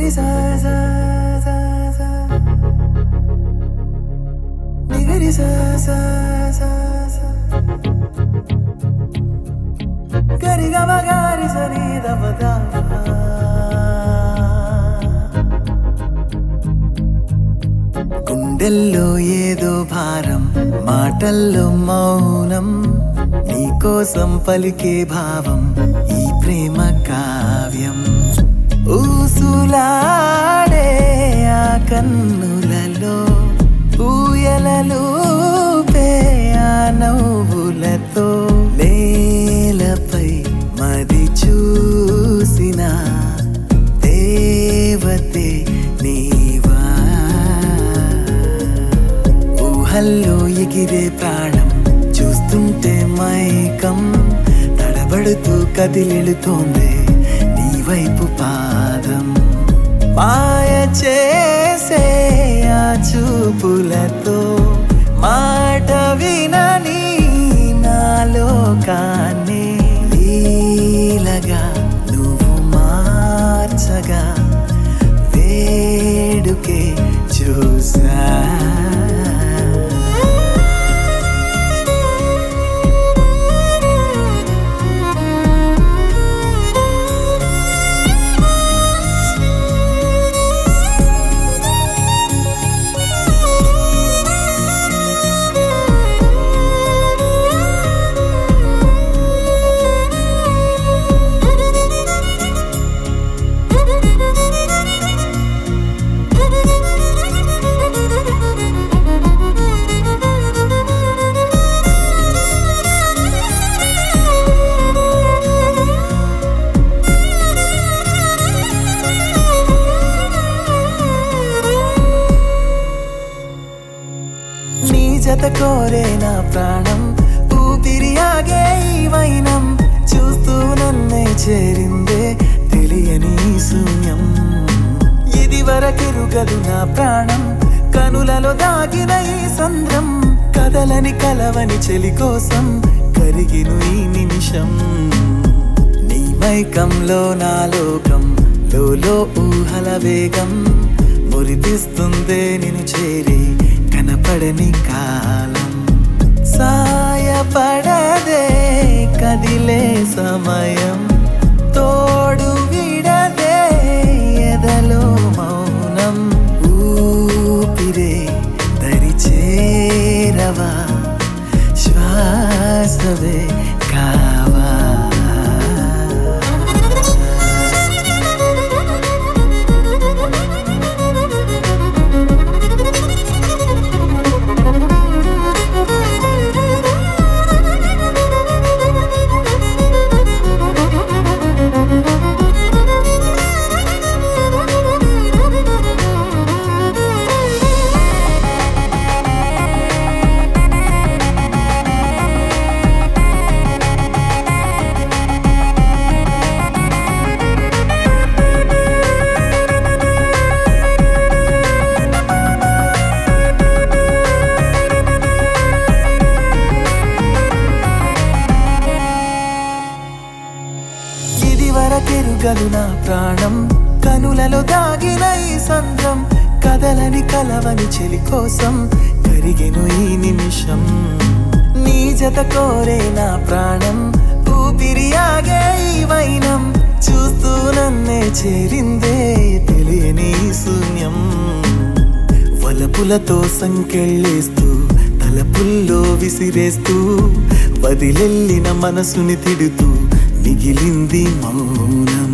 నిగరి సా సా సా సా నిగరి సా సా సా సా గరి గమ గారి సరి దమ దమ గుండెల్లో ఏదో భారం మాటల్లో మౌనం నీకోసం పలికే భావం ఈ ప్రేమ కావ్యం ఊసులాడే ఆ కన్నులలో ఊయలలు ఆ నవ్వులతో నేలపై మది చూసిన దేవతే నీవా ఊహల్లో ఎగిరే ప్రాణం చూస్తుంటే మైకం తడబడుతూ కదిలెళుతోంది నీ వైపు పాదం మాయ చేసే ఆ చూపులతో మాట వినని నాలోకాన్ని లీలగా నువ్వు మార్చగా వేడుకే చూసా నీ జత కోరే నా ప్రాణం ఊపిరి ఆగే ఈ వైనం చూస్తూ నన్నే చేరిందే తెలియని శూన్యం ఇది వరకెరుగదు నా ప్రాణం కనులలో దాగిన ఈ సంద్రం కదలని కలవని చెలి కోసం కరిగిను ఈ నిమిషం నీ మైకంలో నా లోకం లోలో ఊహల వేగం మురిపిస్తుందే నిన్ను చేరి కనపడని కాలం సాయపడదే కదిలే సమయం తోడు విడదే ఎదలో మౌనం ఊపిరే దరి చేరవా శ్వాసవే కావా ఇది వరకెరుగదు నా ప్రాణం కనులలో దాగిన ఈ సంద్రం కదలని కలవని చెలి కోసం కరిగెను ఈ నిమిషం నీ జత కోరే నా ప్రాణం ఊపిరి ఆగే ఈ వైనం చూస్తూ నన్నే చేరిందే తెలియని ఈ శూన్యం వలపులతో సంకెళ్ళేస్తూ తలపుల్లో విసిరేస్తూ వదిలెళ్ళిన మనసుని తిడుతూ మిగిలింది మౌనం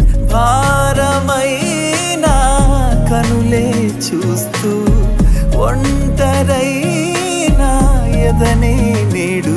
భారమైన కనులే చూస్తూ ఒంటరైనా ఎదనే నేడు